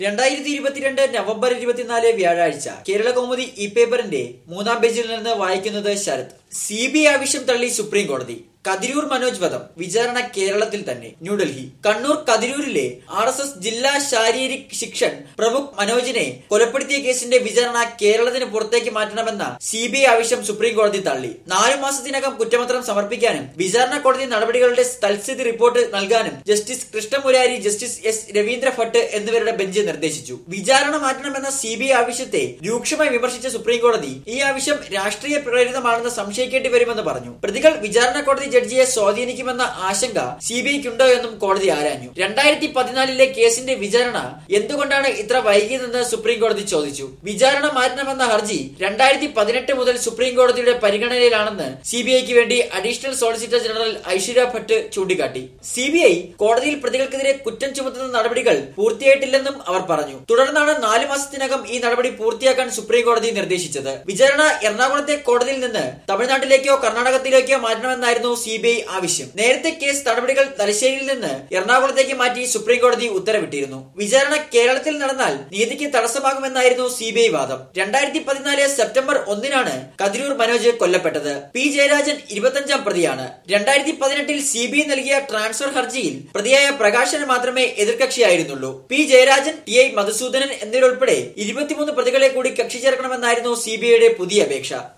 രണ്ടായിരത്തി ഇരുപത്തിരണ്ട് നവംബർ ഇരുപത്തിനാല് വ്യാഴാഴ്ച കേരള കൗമുദി ഇ പേപ്പറിന്റെ മൂന്നാം പേജിൽ നിന്ന് വായിക്കുന്നത് ശരത് സി ബി ആവശ്യം തള്ളി സുപ്രീം കോടതി കതിരൂർ മനോജ് വധം വിചാരണ കേരളത്തിൽ തന്നെ ന്യൂഡൽഹി കണ്ണൂർ കതിരൂരിലെ ആർ എസ് എസ് ജില്ലാ ശാരീരിക് ശിക്ഷൻ പ്രമുഖ് മനോജിനെ കൊലപ്പെടുത്തിയ കേസിന്റെ വിചാരണ കേരളത്തിന് പുറത്തേക്ക് മാറ്റണമെന്ന സി ബി ഐ ആവശ്യം സുപ്രീം കോടതി തള്ളി നാലു മാസത്തിനകം കുറ്റപത്രം സമർപ്പിക്കാനും വിചാരണ കോടതി നടപടികളുടെ തൽസ്ഥിതി റിപ്പോർട്ട് നൽകാനും justice Krishnamurari justice S Ravindra Bhat എന്നിവരുടെ ബെഞ്ച് നിർദ്ദേശിച്ചു വിചാരണ മാറ്റണമെന്ന സി ബി ഐ ആവശ്യത്തെ രൂക്ഷമായി വിമർശിച്ച സുപ്രീം കോടതി ഈ ആവശ്യം രാഷ്ട്രീയ പ്രേരിതമാണെന്ന് സംശയിക്കേണ്ടി വരുമെന്ന് പറഞ്ഞു പ്രതികൾ വിചാരണ കോടതി ജഡ്ജിയെ സ്വാധീനിക്കുമെന്ന ആശങ്ക സി ബി ഐക്കുണ്ടോ എന്നും കോടതി ആരാഞ്ഞു രണ്ടായിരത്തി പതിനാലിലെ കേസിന്റെ വിചാരണ എന്തുകൊണ്ടാണ് ഇത്ര വൈകിയതെന്ന് സുപ്രീം കോടതി ചോദിച്ചു വിചാരണ മാറ്റണമെന്ന ഹർജി രണ്ടായിരത്തി പതിനെട്ട് മുതൽ സുപ്രീം കോടതിയുടെ പരിഗണനയിലാണെന്ന് സി ബി ഐക്ക് വേണ്ടി additional solicitor general Aishwarya Bhat ചൂണ്ടിക്കാട്ടി സി ബി ഐ കോടതിയിൽ പ്രതികൾക്കെതിരെ കുറ്റം ചുമത്തുന്ന നടപടികൾ പൂർത്തിയായിട്ടില്ലെന്നും അവർ പറഞ്ഞു തുടർന്നാണ് നാലു മാസത്തിനകം ഈ നടപടി പൂർത്തിയാക്കാൻ സുപ്രീം കോടതി നിർദ്ദേശിച്ചത് വിചാരണ എറണാകുളത്തെ കോടതിയിൽ നിന്ന് തമിഴ്നാട്ടിലേക്കോ കർണാടകത്തിലേക്കോ മാറ്റണമെന്നായിരുന്നു സി ബി ഐ ആവശ്യം നേരത്തെ കേസ് നടപടികൾ തലശ്ശേരിയിൽ നിന്ന് എറണാകുളത്തേക്ക് മാറ്റി സുപ്രീം കോടതി ഉത്തരവിട്ടിരുന്നു വിചാരണ കേരളത്തിൽ നടന്നാൽ നീതിക്ക് തടസ്സമാകുമെന്നായിരുന്നു സി ബി ഐ വാദം രണ്ടായിരത്തി പതിനാല് സെപ്റ്റംബർ ഒന്നിനാണ് കതിരൂർ മനോജ് കൊല്ലപ്പെട്ടത് പി ജയരാജൻ ഇരുപത്തഞ്ചാം പ്രതിയാണ് രണ്ടായിരത്തി പതിനെട്ടിൽ സി ബി ഐ നൽകിയ ട്രാൻസ്ഫർ ഹർജിയിൽ പ്രതിയായ പ്രകാശന് മാത്രമേ എതിർകക്ഷിയായിരുന്നുള്ളൂ P Jayarajan T I Madhusoodanan എന്നിവരുൾപ്പെടെ ഇരുപത്തിമൂന്ന് പ്രതികളെ കൂടി കക്ഷി ചേർക്കണമെന്നായിരുന്നു സി ബി ഐയുടെ പുതിയ അപേക്ഷ